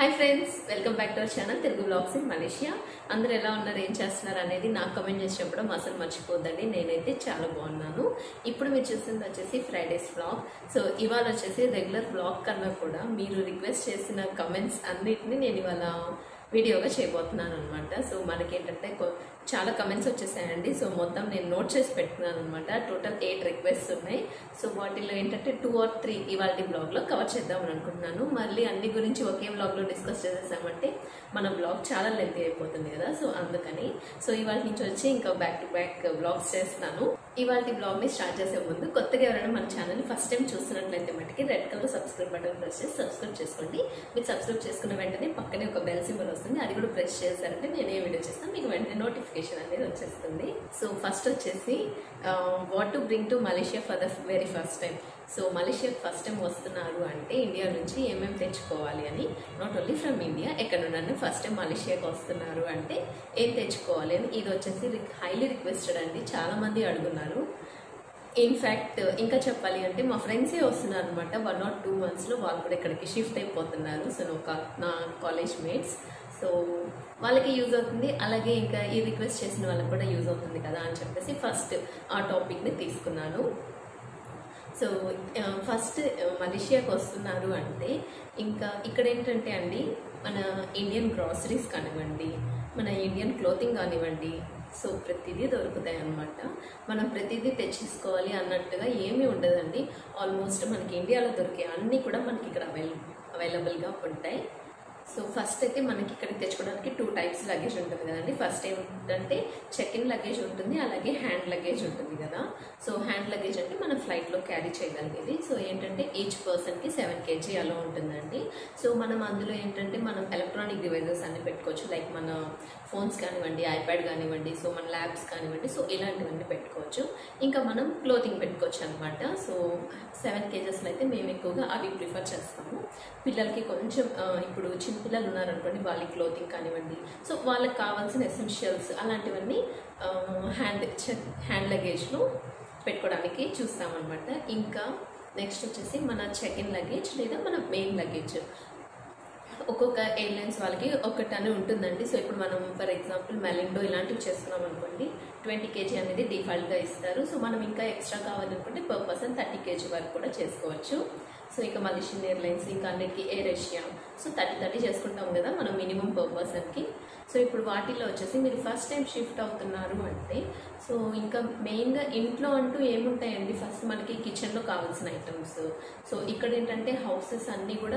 hi friends welcome back to our channel Telugu vlogs in Malaysia అందరూ ఎలా ఉన్నారు ఏం చేస్తున్నారు అనేది నాకు కమెంట్ చేసి చెప్పడం అసలు మర్చిపోద్దండి నేనైతే చాలా బాగున్నాను ఇప్పుడు మీరు చూస్తుంది వచ్చేసి ఫ్రైడేస్ బ్లాగ్ సో ఇవాళ వచ్చేసి రెగ్యులర్ బ్లాగ్ కన్నా కూడా మీరు రిక్వెస్ట్ చేసిన కమెంట్స్ అన్నిటిని నేను ఇవాళ వీడియోగా చేయబోతున్నాను అనమాట సో మనకేంటంటే కొ- చాలా కమెంట్స్ వచ్చేసాయండి సో మొత్తం నేను నోట్ చేసి పెట్టుకున్నాను అనమాట టోటల్ ఎయిట్ రిక్వెస్ట్ ఉన్నాయి సో వాటిలో ఏంటంటే టూ ఆర్ త్రీ ఇవాళ బ్లాగ్లో కవర్ చేద్దామని అనుకుంటున్నాను మళ్ళీ అన్ని గురించి ఒకే బ్లాగ్లో డిస్కస్ చేసేసామంటే మన బ్లాగ్ చాలా లెంత్ అయిపోతుంది కదా సో అందుకని సో ఇవాళ నుంచి వచ్చి ఇంకా బ్యాక్ టు బ్యాక్ బ్లాగ్స్ చేస్తాను ఇవాళ బ్లాగ్ని స్టార్ట్ చేసే ముందు కొత్తగా ఎవరైనా మన ఛానల్ ఫస్ట్ టైం చూస్తున్నట్లయితే మటుకి red colour subscribe button press చేసి సబ్స్క్రైబ్ చేసుకోండి మీరు సబ్స్క్రైబ్ చేసుకున్న వెంటనే పక్కనే ఒక బెల్ సింబల్ వస్తుంది అది కూడా ప్రెస్ చేశారంటే నేను ఏ వీడియో చేస్తాను మీకు వెంటనే నోటిఫికేషన్ అనేది వచ్చేస్తుంది సో ఫస్ట్ వచ్చేసి what to bring to Malaysia for the very first time so Malaysia first time వస్తున్నారు అంటే ఇండియా నుంచి ఏమేమి తెచ్చుకోవాలి అని నాట్ ఓన్లీ ఫ్రమ్ ఇండియా ఎక్కడ నుండి ఫస్ట్ టైం మలేషియాకి వస్తున్నారు అంటే ఏం తెచ్చుకోవాలి అని ఇది వచ్చేసి హైలీ రిక్వెస్టెడ్ అండి చాలా మంది అడుగున్నారు ఇన్ఫ్యాక్ట్ ఇంకా చెప్పాలి అంటే మా ఫ్రెండ్సే వస్తున్నారు అనమాట వన్ ఆర్ టూ మంత్స్లో వాళ్ళు కూడా ఇక్కడికి షిఫ్ట్ అయిపోతున్నారు సో ఒక నా కాలేజ్ మేట్స్ సో వాళ్ళకి యూజ్ అవుతుంది అలాగే ఇంకా ఈ రిక్వెస్ట్ చేసిన వాళ్ళకి కూడా యూజ్ అవుతుంది కదా అని చెప్పేసి ఫస్ట్ ఆ టాపిక్ని తీసుకున్నాను సో ఫస్ట్ మలేషియాకి వస్తున్నారు అంటే ఇంకా ఇక్కడ ఏంటంటే అండి మన ఇండియన్ గ్రాసరీస్ కానివ్వండి మన ఇండియన్ క్లోతింగ్ కానివ్వండి సో ప్రతిదీ దొరుకుతాయి అన్నమాట మనం ప్రతిదీ తెచ్చేసుకోవాలి అన్నట్టుగా ఏమీ ఉండదండి ఆల్మోస్ట్ మనకి ఇండియాలో దొరికే అన్నీ కూడా మనకి ఇక్కడ అవైల అవైలబుల్గా ఉంటాయి సో ఫస్ట్ అయితే మనకి ఇక్కడికి తెచ్చుకోవడానికి టూ టైప్స్ లగేజ్ ఉంటుంది కదండి ఫస్ట్ ఏమిటంటే చెక్ ఇన్ లగేజ్ ఉంటుంది అలాగే హ్యాండ్ లగేజ్ ఉంటుంది కదా సో హ్యాండ్ లగేజ్ అంటే మనం ఫ్లైట్లో క్యారీ చేయగలిగేది సో ఏంటంటే ఈచ్ పర్సన్కి సెవెన్ కేజీ అలా ఉంటుందండి సో మనం అందులో ఏంటంటే మనం ఎలక్ట్రానిక్ డివైజెస్ అన్ని పెట్టుకోవచ్చు లైక్ మన ఫోన్స్ కానివ్వండి ఐప్యాడ్ కానివ్వండి సో మన ల్యాబ్స్ కానివ్వండి సో ఇలాంటివన్నీ పెట్టుకోవచ్చు ఇంకా మనం క్లోతింగ్ పెట్టుకోవచ్చు అనమాట సో సెవెన్ కేజెస్లో అయితే మేము ఎక్కువగా అవి ప్రిఫర్ చేస్తాము పిల్లలకి కొంచెం ఆ, ఇప్పుడు చిన్నపిల్లలు ఉన్నారనుకోండి వాళ్ళకి క్లోతింగ్ కానివ్వండి సో వాళ్ళకి కావాల్సిన ఎసెన్షియల్స్ అలాంటివన్నీ హ్యాండ్ హ్యాండ్ లగేజ్లో పెట్టుకోవడానికి చూస్తామన్నమాట ఇంకా నెక్స్ట్ వచ్చేసి మన చెక్ ఇన్ లగేజ్ లేదా మన మెయిన్ లగేజ్ ఒక్కొక్క ఎయిర్లైన్స్ వాళ్ళకి ఒక టన్ ఉంటుందండి సో ఇప్పుడు మనం ఫర్ ఎగ్జాంపుల్ మెలిండో ఇలాంటివి చేసుకున్నాం అనుకోండి ట్వంటీ కేజీ అనేది డిఫాల్ట్గా ఇస్తారు సో మనం ఇంకా ఎక్స్ట్రా కావాలనుకుంటే పర్ పర్సన్ థర్టీ కేజీ వరకు కూడా చేసుకోవచ్చు సో ఇంకా మలేషియన్ ఎయిర్లైన్స్ ఇంకా అన్నిటికీ Air Asia so thirty thirty చేసుకుంటాం కదా మనం మినిమం పర్ పర్సన్కి సో ఇప్పుడు వాటిలో వచ్చేసి మీరు ఫస్ట్ టైం షిఫ్ట్ అవుతున్నారు అంటే సో ఇంకా మెయిన్గా ఇంట్లో అంటూ ఏముంటాయండి ఫస్ట్ మనకి కిచెన్లో కావాల్సిన ఐటమ్స్ సో ఇక్కడ ఏంటంటే హౌసెస్ అన్నీ కూడా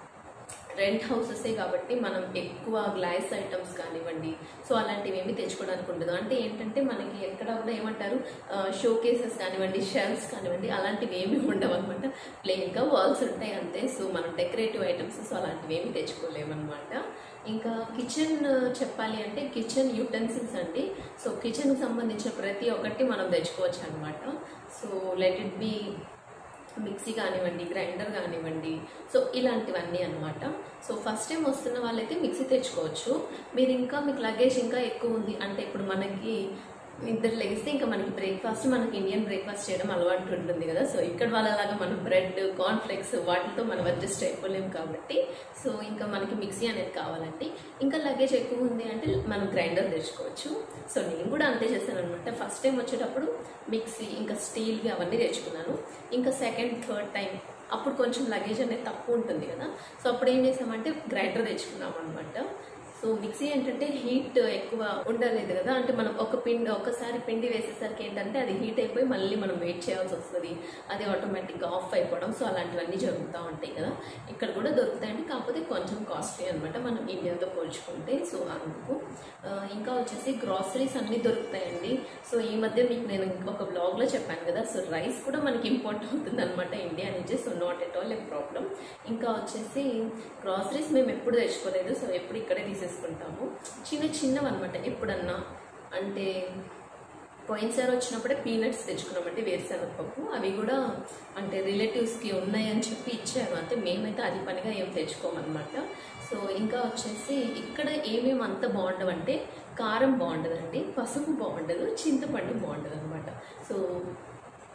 రెంట్ హౌసెసే కాబట్టి మనం ఎక్కువ గ్లాస్ ఐటమ్స్ కానివ్వండి సో అలాంటివి ఏమి తెచ్చుకోవడానికి ఉండదు అంటే ఏంటంటే మనకి ఎక్కడ కూడా ఏమంటారు షో కేసెస్ కానివ్వండి షెల్ఫ్స్ కానివ్వండి అలాంటివి ఏమి ఉండవు అనమాట ప్లెయిన్గా వాల్స్ ఉంటాయి అంతే సో మనం డెకరేటివ్ ఐటమ్స్ సో అలాంటివి ఏమి తెచ్చుకోలేమన్నమాట ఇంకా కిచెన్ చెప్పాలి అంటే కిచెన్ యూటెన్సిల్స్ అండి సో కిచెన్కి సంబంధించిన ప్రతి ఒక్కటి మనం తెచ్చుకోవచ్చు అనమాట so let it be mixie కానివ్వండి గ్రైండర్ కానివ్వండి సో ఇలాంటివన్నీ అనమాట సో ఫస్ట్ టైం వస్తున్న వాళ్ళైతే మిక్సీ తెచ్చుకోవచ్చు మీరు ఇంకా మీకు లగేజ్ ఇంకా ఎక్కువ ఉంది అంటే ఇప్పుడు మనకి ఇద్దరు లెగిస్తే ఇంకా మనకి బ్రేక్ఫాస్ట్ మనకి ఇండియన్ బ్రేక్ఫాస్ట్ చేయడం అలవాటు ఉంటుంది కదా సో ఇక్కడ వాళ్ళలాగా మనం బ్రెడ్ కార్న్ఫ్లెక్స్ వాటితో మనం అడ్జస్ట్ అయిపోలేము కాబట్టి సో ఇంకా మనకి మిక్సీ అనేది కావాలంటే ఇంకా లగేజ్ ఎక్కువ ఉంది అంటే మనం గ్రైండర్ తెచ్చుకోవచ్చు సో నేను కూడా అంతే చేశాను అనమాట ఫస్ట్ టైం వచ్చేటప్పుడు మిక్సీ ఇంకా స్టీల్వి అవన్నీ తెచ్చుకున్నాను ఇంకా సెకండ్ థర్డ్ టైం అప్పుడు కొంచెం లగేజ్ అనేది తక్కువ ఉంటుంది కదా సో అప్పుడు ఏం చేసామంటే గ్రైండర్ తెచ్చుకున్నాం అనమాట సో మిక్సీ ఏంటంటే హీట్ ఎక్కువ ఉండలేదు కదా అంటే మనం ఒక పిండి ఒకసారి పిండి వేసేసరికి ఏంటంటే అది హీట్ అయిపోయి మళ్ళీ మనం వెయిట్ చేయాల్సి వస్తుంది అది ఆటోమేటిక్గా ఆఫ్ అయిపోవడం సో అలాంటివన్నీ జరుగుతూ ఉంటాయి కదా ఇక్కడ కూడా దొరుకుతాయండి కాకపోతే కొంచెం కాస్ట్లీ అనమాట మనం ఇండియాతో పోల్చుకుంటే సో అందుకు ఆ, ఇంకా వచ్చేసి గ్రాసరీస్ అన్నీ దొరుకుతాయండి సో ఈ మధ్య మీకు నేను ఒక బ్లాగ్లో చెప్పాను కదా సో రైస్ కూడా మనకి ఇంపోర్ట్ అవుతుంది అనమాట ఇండియా నుంచి so not at all a problem ఇంకా వచ్చేసి గ్రాసరీస్ మేము ఎప్పుడు తెచ్చుకోలేదు సో ఎప్పుడు ఇక్కడే తీసేసుకుంటాము చిన్న చిన్నవి అనమాట ఎప్పుడన్నా అంటే పోయినసారి వచ్చినప్పుడే పీనట్స్ తెచ్చుకున్నామంటే వేరుశనగపప్పు అవి కూడా అంటే రిలేటివ్స్కి ఉన్నాయని చెప్పి ఇచ్చారు అంటే మేమైతే అది పనిగా ఏం తెచ్చుకోమన్నమాట సో ఇంకా వచ్చేసి ఇక్కడ ఏమేమి అంత బాగుండవంటే కారం బాగుండదండి పసుపు బాగుండదు చింతపండు బాగుండదు అనమాట సో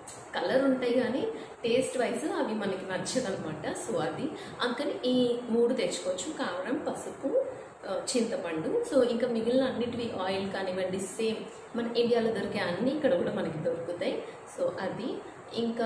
కలర్ ఉంటాయి కానీ టేస్ట్ వైజ్ అవి మనకి నచ్చదనమాట సో అది అందుకని ఈ మూడు తెచ్చుకోవచ్చు కారం పసుపు ఆ, చింతపండు సో ఇంకా మిగిలిన అన్నిటివి ఆయిల్ కానివ్వండి సేమ్ మన ఇండియాలో దొరికే అన్నీ ఇక్కడ కూడా మనకి దొరుకుతాయి సో అది ఇంకా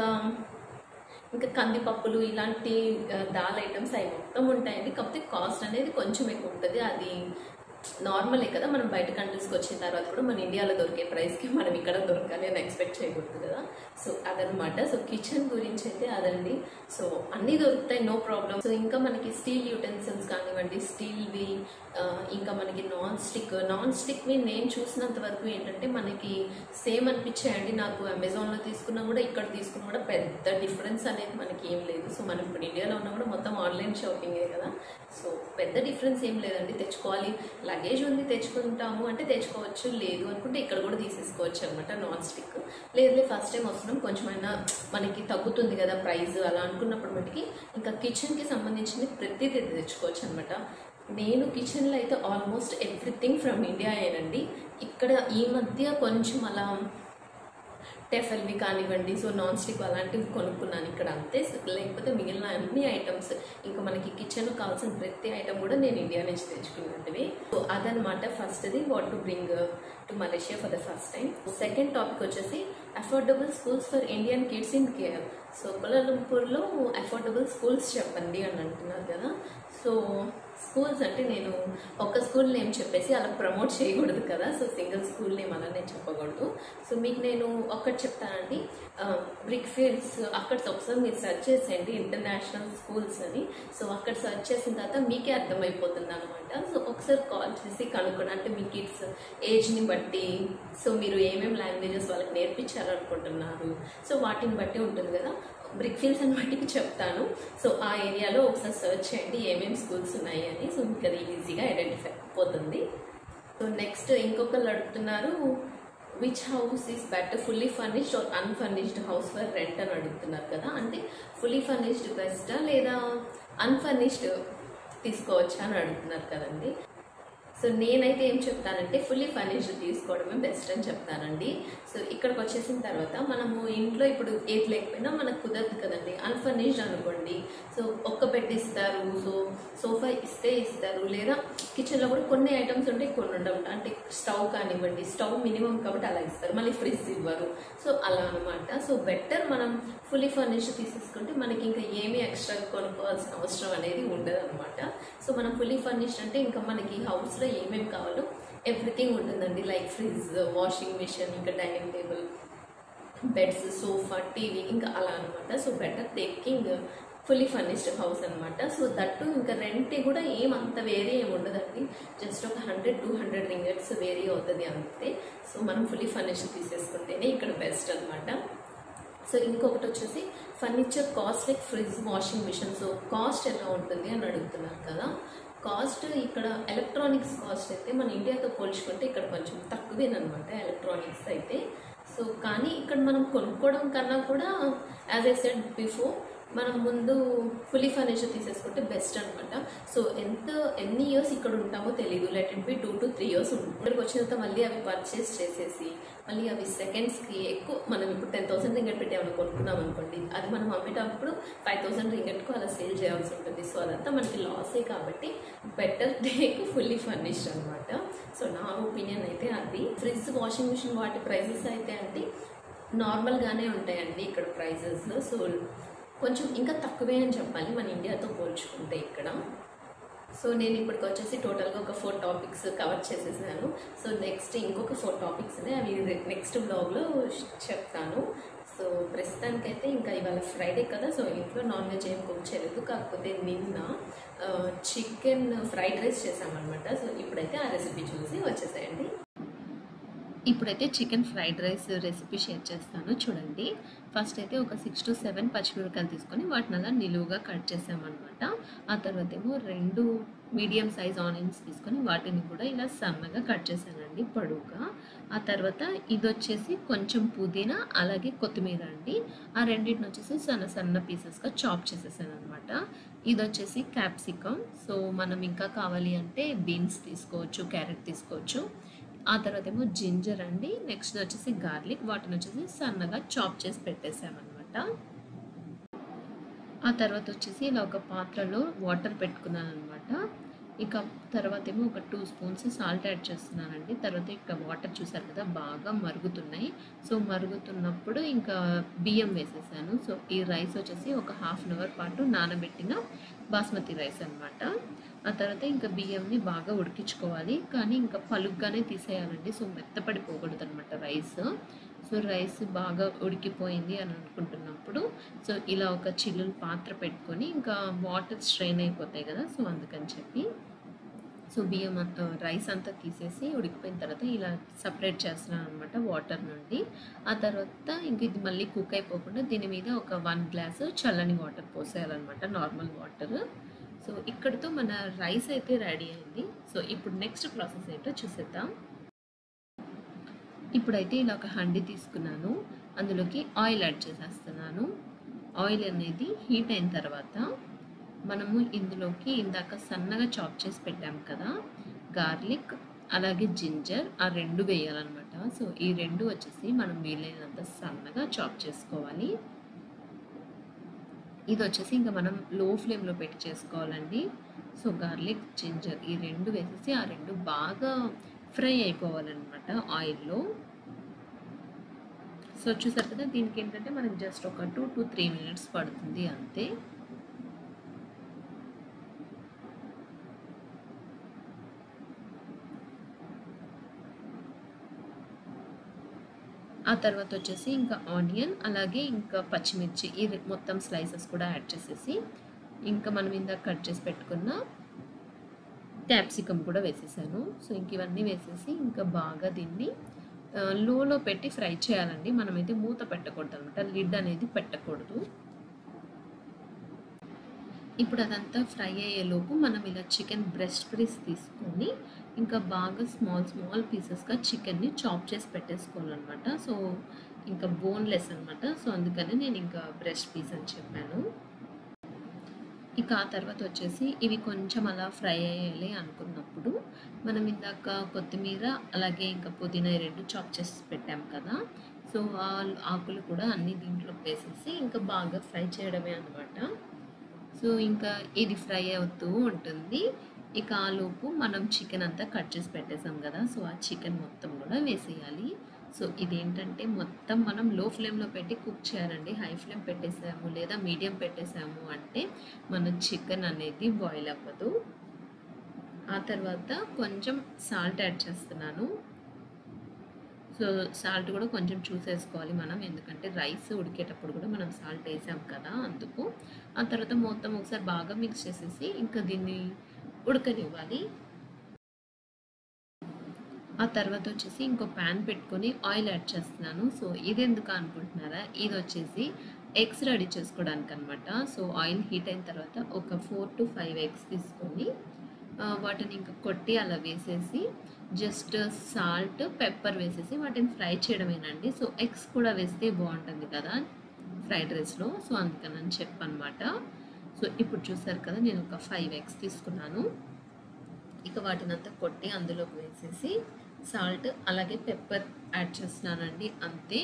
ఇంకా కందిపప్పులు ఇలాంటి ఆ, దాల్ ఐటమ్స్ అవి మొత్తం ఉంటాయండి కాకపోతే కాస్ట్ అనేది కొంచెం ఎక్కువ ఉంటుంది అది నార్మలే కదా మనం బయట కంట్రీస్కి వచ్చిన తర్వాత కూడా మన ఇండియాలో దొరికే ప్రైస్కి మనం ఇక్కడ దొరకాలి అని ఎక్స్పెక్ట్ చేయకూడదు కదా సో అదనమాట సో కిచెన్ గురించి అయితే అదండి సో అన్నీ దొరుకుతాయి నో ప్రాబ్లం సో ఇంకా మనకి స్టీల్ యూటెన్సిల్స్ కానివ్వండి స్టీల్వి ఇంకా మనకి నాన్ స్టిక్ నాన్ స్టిక్వి నేను చూసినంత వరకు ఏంటంటే మనకి సేమ్ అనిపించాయండి నాకు అమెజాన్లో తీసుకున్నా కూడా ఇక్కడ తీసుకున్నా కూడా పెద్ద డిఫరెన్స్ అనేది మనకి ఏం లేదు సో మనం ఇప్పుడు ఇండియాలో ఉన్నా కూడా మొత్తం ఆన్లైన్ షాపింగే కదా సో పెద్ద డిఫరెన్స్ ఏం లేదండి తెచ్చుకోవాలి లగేజ్ ఉంది తెచ్చుకుంటాము అంటే తెచ్చుకోవచ్చు లేదు అనుకుంటే ఇక్కడ కూడా తీసేసుకోవచ్చు అనమాట నాన్ స్టిక్ లేదు ఫస్ట్ టైం వస్తున్నాం కొంచెమైనా మనకి తగ్గుతుంది కదా ప్రైస్ అలా అనుకున్నప్పుడు మటుకి ఇంకా కిచెన్కి సంబంధించింది ప్రతిదీ తెచ్చుకోవచ్చు అనమాట నేను కిచెన్లో అయితే ఆల్మోస్ట్ ఎవ్రీథింగ్ ఫ్రమ్ ఇండియా అయ్యానండి ఇక్కడ ఈ మధ్య కొంచెం అలా టెఫెల్వి కానివ్వండి సో నాన్ స్టిక్ అలాంటివి కొనుక్కున్నాను ఇక్కడ అంతే లేకపోతే మిగిలిన అన్ని ఐటమ్స్ ఇంకా మనకి కిచెన్ కావాల్సిన ప్రతి ఐటమ్ కూడా నేను ఇండియా నుంచి తెచ్చుకున్నట్టువి సో అదనమాట ఫస్ట్ది what to bring to Malaysia for the first time second topic వచ్చేసి affordable schools for Indian kids in care so కోలాలంపూర్లో అఫోర్డబుల్ స్కూల్స్ చెప్పండి అని అంటున్నారు కదా సో స్కూల్స్ అంటే నేను ఒక స్కూల్ నేమ్ చెప్పేసి అలా ప్రమోట్ చేయకూడదు కదా సో సింగిల్ స్కూల్ నేమ్ అలా నేను చెప్పకూడదు సో మీకు నేను ఒక్కటి చెప్తానండి బ్రిక్ ఫీల్డ్స్ అక్కడ ఒకసారి మీరు సెర్చ్ చేసేయండి ఇంటర్నేషనల్ స్కూల్స్ అని సో అక్కడ సెర్చ్ చేసిన తర్వాత మీకే అర్థమైపోతుంది అనమాట సో ఒకసారి కాల్ చేసి కనుక్కోండి అంటే మీ కిడ్స్ ఏజ్ని బట్టి సో మీరు ఏమేమి లాంగ్వేజెస్ వాళ్ళకి నేర్పించాలనుకుంటున్నారు సో వాటిని బట్టి ఉంటుంది కదా బ్రిక్ ఫీల్డ్స్ అని బట్టి చెప్తాను సో ఆ ఏరియాలో ఒకసారి సెర్చ్ చేయండి ఏమేమి స్కూల్స్ ఉన్నాయి అని సో మీకు అది ఈజీగా ఐడెంటిఫై అయిపోతుంది సో నెక్స్ట్ ఇంకొకళ్ళు అడుగుతున్నారు which house is better fully furnished or unfurnished house for rent అని అడుగుతున్నారు కదా అంటే ఫుల్లీ ఫర్నిష్డ్ బెస్టా లేదా అన్ఫర్నిష్డ్ తీసుకోవచ్చా అని అడుగుతున్నారు కదండి సో నేనైతే ఏం చెప్తానంటే ఫుల్లీ ఫర్నిష్డ్ తీసుకోవడమే బెస్ట్ అని చెప్తానండి సో ఇక్కడికి వచ్చేసిన తర్వాత మనము ఇంట్లో ఇప్పుడు ఏది లేకపోయినా మనకు కుదరదు కదండి అన్ఫర్నిష్డ్ అనుకోండి సో ఒక్క బెడ్ ఇస్తారు సో సోఫా ఇస్తే ఇస్తారు లేదా కిచెన్లో కూడా కొన్ని ఐటమ్స్ ఉంటాయి కొన్ని ఉండవు అంటే స్టవ్ కానివ్వండి స్టవ్ మినిమం కాబట్టి అలా ఇస్తారు మళ్ళీ ఫ్రిడ్జ్ ఇవ్వరు సో అలా అనమాట సో బెటర్ మనం ఫుల్లీ ఫర్నిష్డ్ తీసేసుకుంటే మనకి ఇంకా ఏమీ ఎక్స్ట్రా కొనుక్కోవాల్సిన అవసరం అనేది ఉండదు అనమాట సో మనం ఫుల్లీ ఫర్నిష్డ్ అంటే ఇంకా మనకి హౌస్లో ఏమేమి కావాలో ఎవ్రీథింగ్ ఉంటుందండి లైక్ ఫ్రిడ్జ్ వాషింగ్ మిషన్ ఇంకా dining table beds sofa TV ఇంకా అలా అనమాట so better taking fully furnished house అనమాట సో దట్టు ఇంకా రెంట్ కూడా ఏం అంత వేరే ఏమి ఉండదండి జస్ట్ ఒక hundred two hundred ringgits vary అవుతుంది అంతే సో మనం ఫుల్లీ ఫర్నిష్డ్ తీసేసుకుంటేనే ఇక్కడ బెస్ట్ అనమాట సో ఇంకొకటి వచ్చేసి furniture cost like fridge washing machine so cost ఎలా ఉంటుంది అని అడుగుతున్నారు కదా కాస్ట్ ఇక్కడ ఎలక్ట్రానిక్స్ కాస్ట్ అయితే మన ఇండియాతో పోల్చుకుంటే ఇక్కడ కొంచెం తక్కువేనమాట ఎలక్ట్రానిక్స్ అయితే సో కానీ ఇక్కడ మనం కొనుక్కోవడం కన్నా కూడా యాజ్ ఐ సెడ్ బిఫోర్ మనం ముందు ఫుల్లీ ఫర్నిచర్ తీసేసుకుంటే బెస్ట్ అనమాట సో ఎంత ఎన్ని ఇయర్స్ ఇక్కడ ఉంటామో తెలియదు let it be two to three years ఉంటుంది ఇక్కడికి వచ్చిన తర్వాత మళ్ళీ అవి పర్చేస్ చేసేసి మళ్ళీ అవి సెకండ్స్కి ఎక్కువ మనం ఇప్పుడు టెన్ థౌసండ్ రింగట్ పెట్టి ఏమైనా కొనుక్కున్నాం అనుకోండి అది మనం అమ్మేటప్పుడు ఫైవ్ థౌసండ్ రింగట్కు అలా సేల్ చేయాల్సి ఉంటుంది సో అదంతా మనకి లాసే కాబట్టి బెటర్ టేక్ ఫుల్లీ ఫర్నిష్డ్ అనమాట సో నా ఒపీనియన్ అయితే అది ఫ్రిడ్జ్ వాషింగ్ మిషన్ వాటి ప్రైజెస్ అయితే అంటే నార్మల్గానే ఉంటాయండి ఇక్కడ ప్రైజెస్ సో కొంచెం ఇంకా తక్కువే అని చెప్పాలి మన ఇండియాతో పోల్చుకుంటే ఇక్కడ సో నేను ఇప్పటికి వచ్చేసి టోటల్గా ఒక ఫోర్ టాపిక్స్ కవర్ చేసేసాను సో నెక్స్ట్ ఇంకొక ఫోర్ టాపిక్స్ ఉన్నాయి అవి నెక్స్ట్ బ్లాగ్లో చెప్తాను సో ప్రస్తుతానికైతే ఇంకా ఇవాళ ఫ్రైడే కదా సో ఇంట్లో నాన్ వెజ్ ఏం కుక్ చేయలేదు కాకపోతే నిన్న చికెన్ ఫ్రైడ్ రైస్ చేసామన్నమాట సో ఇప్పుడైతే ఆ రెసిపీ చూసి వచ్చేసేయండి ఇప్పుడైతే chicken fried rice recipe share చేస్తాను చూడండి ఫస్ట్ అయితే ఒక సిక్స్ టు సెవెన్ పచ్చిమిరపకాయలు తీసుకొని వాటిని అలా నిలువుగా కట్ చేసామన్నమాట ఆ తర్వాత ఏమో రెండు మీడియం సైజ్ ఆనియన్స్ తీసుకొని వాటిని కూడా ఇలా సన్నగా కట్ చేశానండి పొడువుగా ఆ తర్వాత ఇది వచ్చేసి కొంచెం పుదీనా అలాగే కొత్తిమీర అండి ఆ రెండింటిని వచ్చేసి సన్న సన్న పీసెస్గా చాప్ చేసేసాను అనమాట ఇది వచ్చేసి క్యాప్సికమ్ సో మనం ఇంకా కావాలి అంటే బీన్స్ తీసుకోవచ్చు క్యారెట్ తీసుకోవచ్చు ఆ తర్వాత ఏమో జింజర్ అండి నెక్స్ట్ వచ్చేసి గార్లిక్ వాటిని వచ్చేసి సన్నగా చాప్ చేసి పెట్టేసామన్నమాట ఆ తర్వాత వచ్చేసి ఇలా ఒక పాత్రలో వాటర్ పెట్టుకున్నాను అనమాట ఇక తర్వాత ఏమో ఒక టూ స్పూన్స్ సాల్ట్ యాడ్ చేస్తున్నానండి తర్వాత ఇక వాటర్ చూసారు కదా బాగా మరుగుతున్నాయి సో మరుగుతున్నప్పుడు ఇంకా బియ్యం వేసేసాను సో ఈ రైస్ వచ్చేసి ఒక హాఫ్ అన్ అవర్ పాటు నానబెట్టిన బాస్మతి రైస్ అనమాట ఆ తర్వాత ఇంకా బియ్యంని బాగా ఉడికించుకోవాలి కానీ ఇంకా పలుగ్గానే తీసేయాలండి సో మెత్తపడిపోకూడదు అనమాట రైస్ సో రైస్ బాగా ఉడికిపోయింది అని అనుకుంటున్నప్పుడు సో ఇలా ఒక చిల్లులు పాత్ర పెట్టుకొని ఇంకా వాటర్ స్ట్రెయిన్ అయిపోతాయి కదా సో అందుకని చెప్పి సో బియ్యం అంతా రైస్ అంతా తీసేసి ఉడికిపోయిన తర్వాత ఇలా సపరేట్ చేస్తున్నాను అనమాట వాటర్ నుండి ఆ తర్వాత ఇంక ఇది మళ్ళీ కుక్ అయిపోకుండా దీని మీద ఒక వన్ గ్లాస్ చల్లని వాటర్ పోసేయాలన్నమాట నార్మల్ వాటర్ సో ఇక్కడితో మన రైస్ అయితే రెడీ అయింది సో ఇప్పుడు నెక్స్ట్ ప్రాసెస్ ఏంటో చూసేద్దాం ఇప్పుడైతే ఇలా ఒక హండి తీసుకున్నాను అందులోకి ఆయిల్ యాడ్ చేసేస్తున్నాను ఆయిల్ అనేది హీట్ అయిన తర్వాత మనము ఇందులోకి ఇందాక సన్నగా చాప్ చేసి పెట్టాం కదా గార్లిక్ అలాగే జింజర్ ఆ రెండు వేయాలన్నమాట సో ఈ రెండు వచ్చేసి మనం వీలైనంత సన్నగా చాప్ చేసుకోవాలి ఇది వచ్చేసి ఇంకా మనం లో ఫ్లేమ్లో పెట్టి చేసుకోవాలండి సో గార్లిక్ జింజర్ ఈ రెండు వేసేసి ఆ రెండు బాగా ఫ్రై అయిపోవాలన్నమాట ఆయిల్లో సో చూసారు కదా దీనికి ఏంటంటే మనకి జస్ట్ ఒక టూ టు త్రీ మినిట్స్ పడుతుంది అంతే ఆ తర్వాత వచ్చేసి ఇంకా ఆనియన్ అలాగే ఇంకా పచ్చిమిర్చి ఈ మొత్తం స్లైసెస్ కూడా యాడ్ చేసేసి ఇంకా మనం ఇందాక కట్ చేసి పెట్టుకున్న క్యాప్సికమ్ కూడా వేసేసాను సో ఇంక ఇవన్నీ వేసేసి ఇంకా బాగా దీన్ని లోలో పెట్టి ఫ్రై చేయాలండి మనమైతే మూత పెట్టకూడదు అనమాట లిడ్ అనేది పెట్టకూడదు ఇప్పుడు అదంతా ఫ్రై అయ్యేలోపు మనం ఇలా చికెన్ బ్రెస్ట్ పీస్ తీసుకొని ఇంకా బాగా స్మాల్ స్మాల్ పీసెస్గా చికెన్ని చాప్ చేసి పెట్టేసుకోవాలన్నమాట సో ఇంకా బోన్లెస్ అనమాట సో అందుకని నేను ఇంకా బ్రెస్ట్ పీస్ అని చెప్పాను ఇక ఆ తర్వాత వచ్చేసి ఇవి కొంచెం అలా ఫ్రై అయ్యాలి అనుకున్నప్పుడు మనం ఇందాక కొత్తిమీర అలాగే ఇంకా పుదీనా ఈ రెండు చాప్ చేసి పెట్టాం కదా సో ఆ ఆకులు కూడా అన్ని దీంట్లో వేసేసి ఇంకా బాగా ఫ్రై చేయడమే అనమాట సో ఇంకా ఇది ఫ్రై అవుతూ ఉంటుంది ఇక ఆ లోపు మనం చికెన్ అంతా కట్ చేసి పెట్టేసాం కదా సో ఆ చికెన్ మొత్తం కూడా వేసేయాలి సో ఇదేంటంటే మొత్తం మనం లో ఫ్లేమ్లో పెట్టి కుక్ చేయాలండి హై ఫ్లేమ్ పెట్టేసాము లేదా మీడియం పెట్టేసాము అంటే మన చికెన్ అనేది బాయిల్ అవ్వదు ఆ తర్వాత కొంచెం సాల్ట్ యాడ్ చేస్తున్నాను సో సాల్ట్ కూడా కొంచెం చూసేసుకోవాలి మనం ఎందుకంటే రైస్ ఉడికేటప్పుడు కూడా మనం సాల్ట్ వేసాం కదా అందుకు ఆ తర్వాత మొత్తం ఒకసారి బాగా మిక్స్ చేసేసి ఇంకా దీన్ని ఉడకనివ్వాలి ఆ తర్వాత వచ్చేసి ఇంకో ప్యాన్ పెట్టుకొని ఆయిల్ యాడ్ చేస్తున్నాను సో ఇది ఎందుకు అనుకుంటున్నారా ఇది వచ్చేసి ఎగ్స్ రెడీ చేసుకోవడానికి అనమాట సో ఆయిల్ హీట్ అయిన తర్వాత ఒక ఫోర్ టు ఫైవ్ ఎగ్స్ తీసుకొని వాటిని ఇంకా కొట్టి అలా వేసేసి జస్ట్ సాల్ట్ పెప్పర్ వేసేసి వాటిని ఫ్రై చేయడమేనండి సో ఎగ్స్ కూడా వేస్తే బాగుంటుంది కదా ఫ్రైడ్ రైస్లో సో అందుకని చెప్పనమాట సో ఇప్పుడు చూసారు కదా నేను ఒక ఫైవ్ ఎగ్స్ తీసుకున్నాను ఇక వాటిని అంతా కొట్టి అందులోకి వేసేసి సాల్ట్ అలాగే పెప్పర్ యాడ్ చేస్తున్నానండి అంతే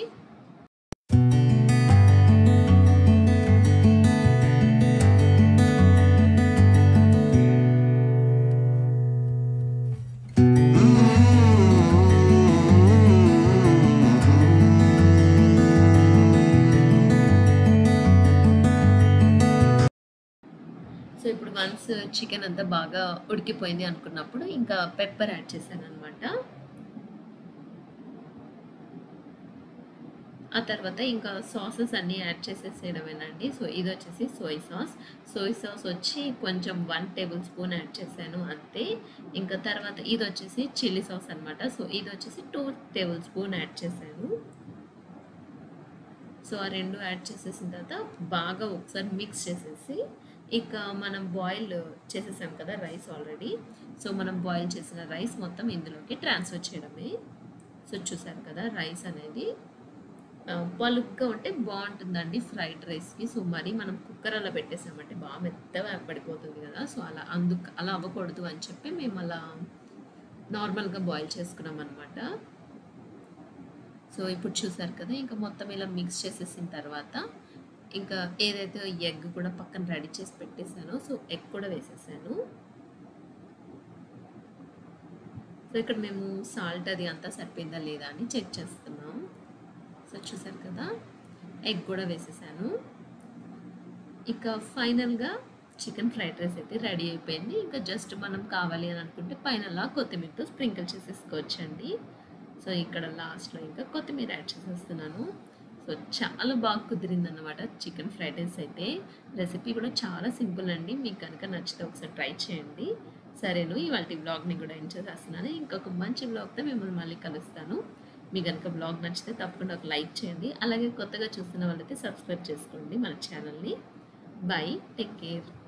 సో ఇప్పుడు వన్స్ చికెన్ అంతా బాగా ఉడికిపోయింది అనుకున్నప్పుడు ఇంకా పెప్పర్ యాడ్ చేశాను అనమాట ఆ తర్వాత ఇంకా సాసెస్ అన్నీ యాడ్ చేసేసేయడమేనండి సో ఇది వచ్చేసి సోయ్ సాస్ సోయ్ సాస్ వచ్చి కొంచెం వన్ టేబుల్ స్పూన్ యాడ్ చేశాను అంతే ఇంకా తర్వాత ఇది వచ్చేసి చిల్లీ సాస్ అనమాట సో ఇది వచ్చేసి టూ టేబుల్ స్పూన్ యాడ్ చేశాను సో ఆ రెండు యాడ్ చేసేసిన తర్వాత బాగా ఒకసారి మిక్స్ చేసేసి ఇక మనం బాయిల్ చేసేసాం కదా రైస్ ఆల్రెడీ సో మనం బాయిల్ చేసిన రైస్ మొత్తం ఇందులోకి ట్రాన్స్ఫర్ చేయడమే సో చూసారు కదా రైస్ అనేది పలుగ్గా ఉంటే బాగుంటుందండి ఫ్రైడ్ రైస్కి సో మరి మనం కుక్కర్ అలా పెట్టేసామంటే బాగా మెత్తగా పడిపోతుంది కదా సో అలా అందుకు అలా అవ్వకూడదు అని చెప్పి మేము అలా నార్మల్గా బాయిల్ చేసుకున్నాం అనమాట సో ఇప్పుడు చూసారు కదా ఇంకా మొత్తం ఇలా మిక్స్ చేసేసిన తర్వాత ఇంకా ఏదైతే ఎగ్ కూడా పక్కన రెడీ చేసి పెట్టేశానో సో ఎగ్ కూడా వేసేసాను సో ఇక్కడ మేము సాల్ట్ అది అంతా సరిపోయిందా లేదా అని చెక్ చేస్తున్నాం సో చూసారు కదా ఎగ్ కూడా వేసేసాను ఇక ఫైనల్గా చికెన్ ఫ్రైడ్ రైస్ అయితే రెడీ అయిపోయింది ఇంకా జస్ట్ మనం కావాలి అని అనుకుంటే పైనలా కొత్తిమీరతో స్ప్రింకిల్ చేసేసుకోవచ్చండి సో ఇక్కడ లాస్ట్లో ఇంకా కొత్తిమీర యాడ్ చేసేస్తున్నాను సో చాలా బాగా కుదిరింది అనమాట చికెన్ ఫ్రైడ్ రైస్ అయితే రెసిపీ కూడా చాలా సింపుల్ అండి మీకు కనుక నచ్చితే ఒకసారి ట్రై చేయండి సరేను ఇవాళ బ్లాగ్ని కూడా ఎంజాయ్ చేస్తున్నాను ఇంకొక మంచి బ్లాగ్తో మిమ్మల్ని మళ్ళీ కలుస్తాను మీ కనుక బ్లాగ్ నచ్చితే తప్పకుండా ఒక లైక్ చేయండి అలాగే కొత్తగా చూస్తున్న వాళ్ళైతే సబ్స్క్రైబ్ చేసుకోండి మన ఛానల్ని బై టేక్ కేర్